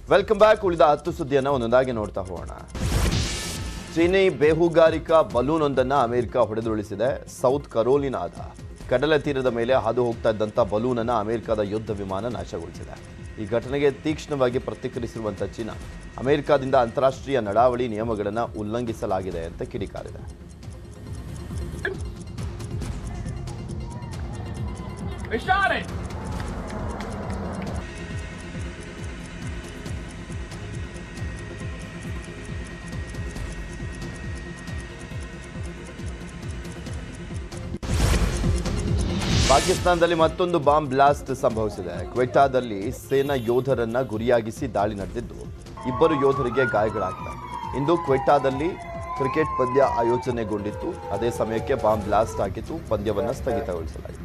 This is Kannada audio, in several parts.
ವೆಲ್ಕಮ್ ಬ್ಯಾಕ್ ಉಳಿದ ಹತ್ತು ಸುದ್ದಿಯನ್ನು ಒಂದೊಂದಾಗಿ ನೋಡ್ತಾ ಹೋಗೋಣ ಚೀನಿ ಬೇಹುಗಾರಿಕಾ ಬಲೂನ್ ಒಂದನ್ನ ಅಮೆರಿಕ ಹೊಡೆದುರುಳಿಸಿದೆ ಸೌತ್ ಕರೋಲಿನಾದ ಕಡಲ ತೀರದ ಮೇಲೆ ಹಾದು ಹೋಗ್ತಾ ಇದ್ದಂಥ ಬಲೂನ್ ಅನ್ನ ಅಮೆರಿಕದ ಯುದ್ಧ ವಿಮಾನ ನಾಶಗೊಳಿಸಿದೆ ಈ ಘಟನೆಗೆ ತೀಕ್ಷ್ಣವಾಗಿ ಪ್ರತಿಕ್ರಿಯಿಸಿರುವಂಥ ಚೀನಾ ಅಮೆರಿಕದಿಂದ ಅಂತಾರಾಷ್ಟ್ರೀಯ ನಡಾವಳಿ ನಿಯಮಗಳನ್ನು ಉಲ್ಲಂಘಿಸಲಾಗಿದೆ ಅಂತ ಕಿಡಿಕಾರಿದೆ They shot it! ಪಾಕಿಸ್ತಾನದಲ್ಲಿ ಮತ್ತೊಂದು ಬಾಂಬ್ ಬ್ಲಾಸ್ಟ್ ಸಂಭವಿಸಿದೆ ಕ್ವೆಟಾದಲ್ಲಿ ಸೇನಾ ಯೋಧರನ್ನ ಗುರಿಯಾಗಿಸಿ ದಾಳಿ ನಡೆದಿದ್ದು ಇಬ್ಬರು ಯೋಧರಿಗೆ ಗಾಯಗಳಾಗಿವೆ ಇಂದು ಕ್ವೆಟಾದಲ್ಲಿ ಕ್ರಿಕೆಟ್ ಪಂದ್ಯ ಆಯೋಜನೆಗೊಂಡಿತ್ತು ಅದೇ ಸಮಯಕ್ಕೆ ಬಾಂಬ್ ಬ್ಲಾಸ್ಟ್ ಆಗಿತ್ತು ಪಂದ್ಯವನ್ನು ಸ್ಥಗಿತಗೊಳಿಸಲಾಗಿದೆ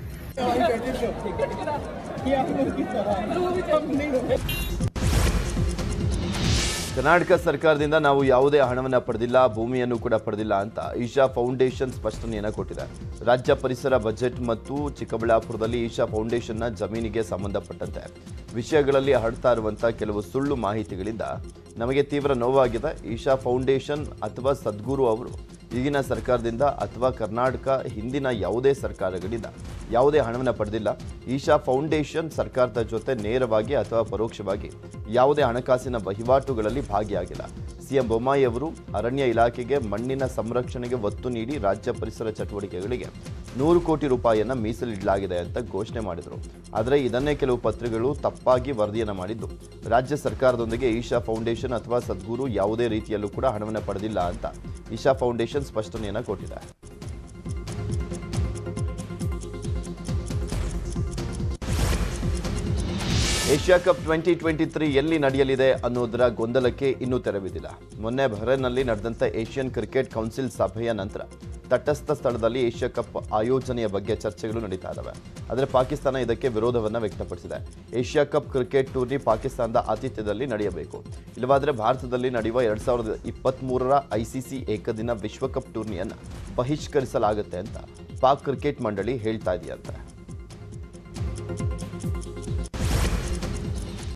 ಕರ್ನಾಟಕ ಸರ್ಕಾರದಿಂದ ನಾವು ಯಾವುದೇ ಹಣವನ್ನು ಪಡೆದಿಲ್ಲ ಭೂಮಿಯನ್ನು ಕೂಡ ಪಡೆದಿಲ್ಲ ಅಂತ ಈಶಾ ಫೌಂಡೇಶನ್ ಸ್ಪಷ್ಟನೆಯನ್ನು ಕೊಟ್ಟಿದೆ ರಾಜ್ಯ ಪರಿಸರ ಬಜೆಟ್ ಮತ್ತು ಚಿಕ್ಕಬಳ್ಳಾಪುರದಲ್ಲಿ ಈಶಾ ಫೌಂಡೇಶನ್ನ ಜಮೀನಿಗೆ ಸಂಬಂಧಪಟ್ಟಂತೆ ವಿಷಯಗಳಲ್ಲಿ ಹರಡ್ತಾ ಇರುವಂಥ ಕೆಲವು ಸುಳ್ಳು ಮಾಹಿತಿಗಳಿಂದ ನಮಗೆ ತೀವ್ರ ನೋವಾಗಿದೆ ಈಶಾ ಫೌಂಡೇಶನ್ ಅಥವಾ ಸದ್ಗುರು ಅವರು ಈಗಿನ ಸರ್ಕಾರದಿಂದ ಅಥವಾ ಕರ್ನಾಟಕ ಹಿಂದಿನ ಯಾವುದೇ ಸರ್ಕಾರಗಳಿಂದ ಯಾವುದೇ ಹಣವನ್ನು ಪಡೆದಿಲ್ಲ ಈಶಾ ಫೌಂಡೇಶನ್ ಸರ್ಕಾರದ ಜೊತೆ ನೇರವಾಗಿ ಅಥವಾ ಪರೋಕ್ಷವಾಗಿ ಯಾವುದೇ ಹಣಕಾಸಿನ ವಹಿವಾಟುಗಳಲ್ಲಿ ಭಾಗಿಯಾಗಿಲ್ಲ ಸಿಎಂ ಬೊಮ್ಮಾಯಿ ಅವರು ಅರಣ್ಯ ಇಲಾಖೆಗೆ ಮಣ್ಣಿನ ಸಂರಕ್ಷಣೆಗೆ ಒತ್ತು ನೀಡಿ ರಾಜ್ಯ ಪರಿಸರ ಚಟುವಟಿಕೆಗಳಿಗೆ ನೂರು ಕೋಟಿ ರೂಪಾಯಿಯನ್ನ ಮೀಸಲಿಡಲಾಗಿದೆ ಅಂತ ಘೋಷಣೆ ಮಾಡಿದರು ಆದರೆ ಇದನ್ನೇ ಕೆಲವು ಪತ್ರಿಕೆಗಳು ತಪ್ಪಾಗಿ ವರದಿಯನ್ನು ಮಾಡಿದ್ದು ರಾಜ್ಯ ಸರ್ಕಾರದೊಂದಿಗೆ ಈಶಾ ಫೌಂಡೇಶನ್ ಅಥವಾ ಸದ್ಗುರು ಯಾವುದೇ ರೀತಿಯಲ್ಲೂ ಕೂಡ ಹಣವನ್ನು ಪಡೆದಿಲ್ಲ ಅಂತ ಈಶಾ ಫೌಂಡೇಶನ್ ಸ್ಪಷ್ಟನೆಯನ್ನು ಕೊಟ್ಟಿದೆ Asia cup twenty twenty three ಎಲ್ಲಿ ನಡೆಯಲಿದೆ ಅನ್ನೋದರ ಗೊಂದಲಕ್ಕೆ ಇನ್ನೂ ತೆರವಿದಿಲ್ಲ ಮೊನ್ನೆ ಬಹ್ರೇನ್ನಲ್ಲಿ ನಡೆದಂಥ ಏಷ್ಯನ್ ಕ್ರಿಕೆಟ್ ಕೌನ್ಸಿಲ್ ಸಭೆಯ ನಂತರ ತಟಸ್ಥ ಸ್ಥಳದಲ್ಲಿ ಏಷ್ಯಾ ಕಪ್ ಆಯೋಜನೆಯ ಬಗ್ಗೆ ಚರ್ಚೆಗಳು ನಡೀತಾ ಇದ್ದಾವೆ ಆದರೆ ಪಾಕಿಸ್ತಾನ ಇದಕ್ಕೆ ವಿರೋಧವನ್ನು ವ್ಯಕ್ತಪಡಿಸಿದೆ ಏಷ್ಯಾ ಕಪ್ ಕ್ರಿಕೆಟ್ ಟೂರ್ನಿ ಪಾಕಿಸ್ತಾನದ ಆತಿಥ್ಯದಲ್ಲಿ ನಡೆಯಬೇಕು ಇಲ್ಲವಾದರೆ ಭಾರತದಲ್ಲಿ ನಡೆಯುವ ಎರಡ್ ಸಾವಿರದ ಇಪ್ಪತ್ತ್ಮೂರರ ಐಸಿಸಿ ಏಕದಿನ ವಿಶ್ವಕಪ್ ಟೂರ್ನಿಯನ್ನು ಬಹಿಷ್ಕರಿಸಲಾಗುತ್ತೆ ಅಂತ ಪಾಕ್ ಕ್ರಿಕೆಟ್ ಮಂಡಳಿ ಹೇಳ್ತಾ ಇದೆಯಂತೆ